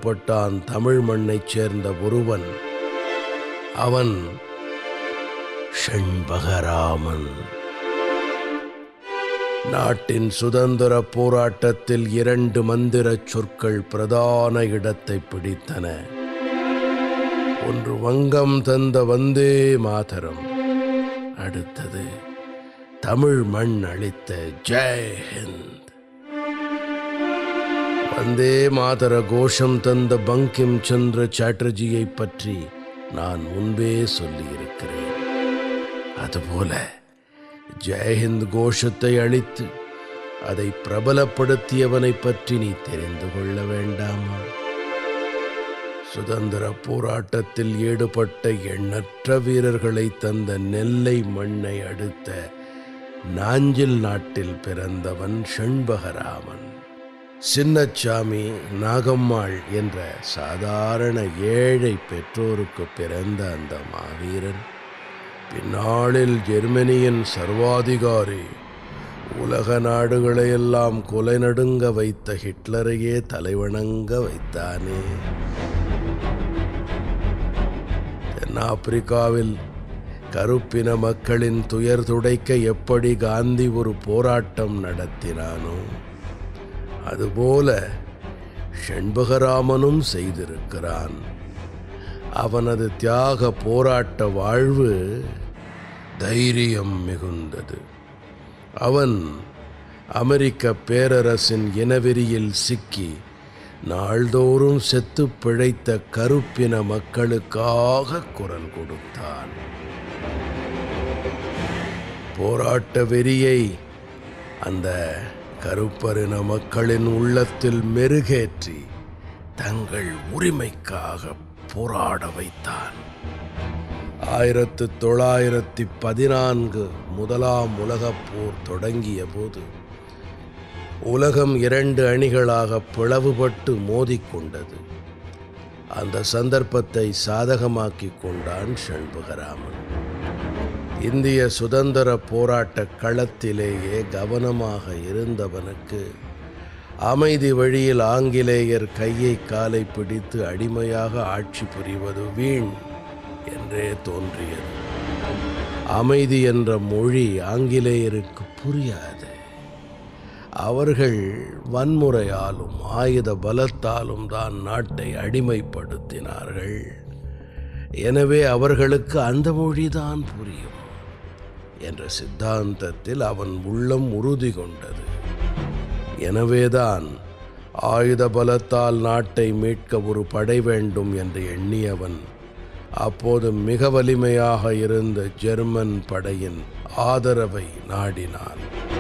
புறப்பட்டான் தமிழ் மண்ணைச் சேர்ந்த ஒருவன் அவன் ஷண்பகராமன் நாட்டின் சுதந்திர போராட்டத்தில் இரண்டு மந்திரச் சொற்கள் பிரதான இடத்தை பிடித்தன ஒன்று வங்கம் தந்த வந்தே மாதரம் அடுத்தது தமிழ் மண் அளித்த ஜெய் ஹிந்த் வந்தே மாதர கோஷம் தந்த பங்கிம் சந்திர சாட்டர்ஜியை பற்றி நான் முன்பே சொல்லியிருக்கிறேன் அதுபோல ஜெயஹிந்த் கோஷத்தை அளித்து அதை பிரபலப்படுத்தியவனை பற்றி நீ தெரிந்து கொள்ள வேண்டாமா சுதந்திர போராட்டத்தில் ஈடுபட்ட எண்ணற்ற வீரர்களை தந்த நெல்லை மண்ணை அடுத்த நாஞ்சில் நாட்டில் பிறந்தவன் ஷண்பகராமன் சின்னச்சாமி நாகம்மாள் என்ற சாதாரண ஏழை பெற்றோருக்கு பிறந்த அந்த மாவீரன் பின்னாளில் ஜெர்மனியின் சர்வாதிகாரி உலக நாடுகளையெல்லாம் கொலை நடுங்க வைத்த ஹிட்லரையே தலைவணங்க வைத்தானே தென்னாப்பிரிக்காவில் கருப்பின மக்களின் துயர் துடைக்க எப்படி காந்தி ஒரு போராட்டம் நடத்தினானோ அதுபோல ஷண்பகராமனும் செய்திருக்கிறான் அவனது தியாக போராட்ட வாழ்வு தைரியம் மிகுந்தது அவன் அமெரிக்க பேரரசின் இனவெறியில் சிக்கி நாள்தோறும் செத்து பிழைத்த கருப்பின மக்களுக்காக குரல் கொடுத்தான் போராட்ட வெறியை அந்த கருப்பரின மக்களின் உள்ளத்தில் மெருகேற்றி தங்கள் உரிமைக்காக போராட வைத்தான் ஆயிரத்து தொள்ளாயிரத்தி பதினான்கு முதலாம் உலகப் போர் தொடங்கிய போது உலகம் இரண்டு அணிகளாக பிளவுபட்டு மோதிக்கொண்டது அந்த சந்தர்ப்பத்தை சாதகமாக்கிக் கொண்டான் ஷண்பகராமன் இந்திய சுதந்திர போராட்ட களத்திலேயே கவனமாக இருந்தவனுக்கு அமைதி வழியில் ஆங்கிலேயர் கையை காலை பிடித்து அடிமையாக ஆட்சி புரிவது வீண் என்றே தோன்றியது அமைதி என்ற மொழி ஆங்கிலேயருக்கு புரியாது அவர்கள் வன்முறையாலும் ஆயுத பலத்தாலும் தான் நாட்டை அடிமைப்படுத்தினார்கள் எனவே அவர்களுக்கு அந்த மொழிதான் புரியும் என்ற சித்தாந்தத்தில் அவன் உள்ளம் உறுதி கொண்டது எனவேதான் ஆயுத பலத்தால் நாட்டை மீட்க ஒரு படை வேண்டும் என்று எண்ணியவன் அப்போது மிக வலிமையாக இருந்த ஜெர்மன் படையின் ஆதரவை நாடினான்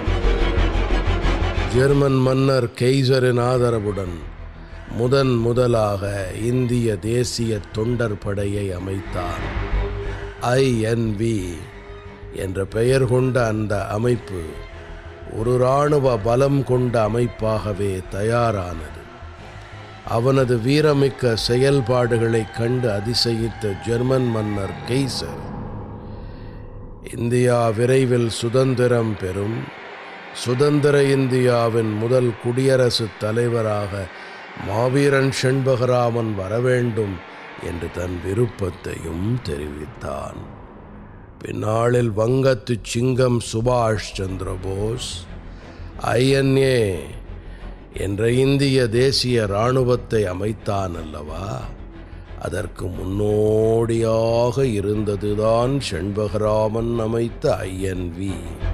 ஜெர்மன் மன்னர் கெய்சரின் ஆதரவுடன் முதன் முதலாக இந்திய தேசிய தொண்டர் படையை அமைத்தார் ஐஎன்வி என்ற பெயர் கொண்ட அந்த அமைப்பு ஒரு இராணுவ பலம் கொண்ட அமைப்பாகவே தயாரானது அவனது வீரமிக்க செயல்பாடுகளைக் கண்டு அதிசயித்த ஜெர்மன் மன்னர் கெய்சர் இந்தியா விரைவில் சுதந்திரம் பெறும் சுதந்திர இந்தியாவின் முதல் குடியரசுத் தலைவராக மாவீரன் ஷண்பகராமன் வரவேண்டும் என்று தன் விருப்பத்தையும் தெரிவித்தான் பின்னாளில் வங்கத்து சிங்கம் சுபாஷ் சந்திர போஸ் ஐஎன்ஏ என்ற இந்திய தேசிய இராணுவத்தை அமைத்தான் அல்லவா அதற்கு முன்னோடியாக இருந்ததுதான் ஷண்பகராமன் அமைத்த ஐஎன்வி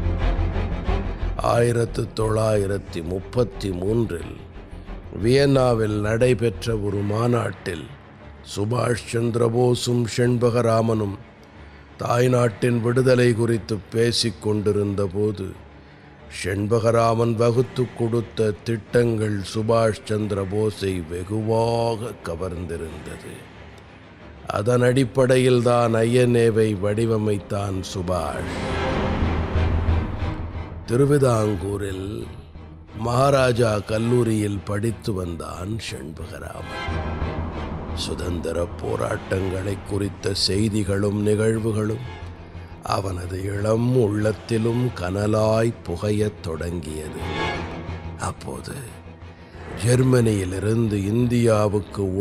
ஆயிரத்து தொள்ளாயிரத்தி முப்பத்தி மூன்றில் வியன்னாவில் நடைபெற்ற ஒரு மாநாட்டில் சுபாஷ் சந்திரபோஸும் ஷண்பகராமனும் தாய்நாட்டின் விடுதலை குறித்து பேசிக் கொண்டிருந்த போது ஷண்பகராமன் வகுத்து கொடுத்த திட்டங்கள் சுபாஷ் சந்திர போஸை வெகுவாக கவர்ந்திருந்தது அதன் அடிப்படையில் தான் ஐஎன்ஏவை வடிவமைத்தான் சுபாஷ் திருவிதாங்கூரில் மகாராஜா கல்லூரியில் படித்து வந்தான் ஷண்பகராமன் சுதந்திர போராட்டங்களை குறித்த செய்திகளும் நிகழ்வுகளும் அவனது இளம் உள்ளத்திலும் கனலாய் புகையத் தொடங்கியது அப்போது ஜெர்மனியிலிருந்து இந்தியாவுக்கு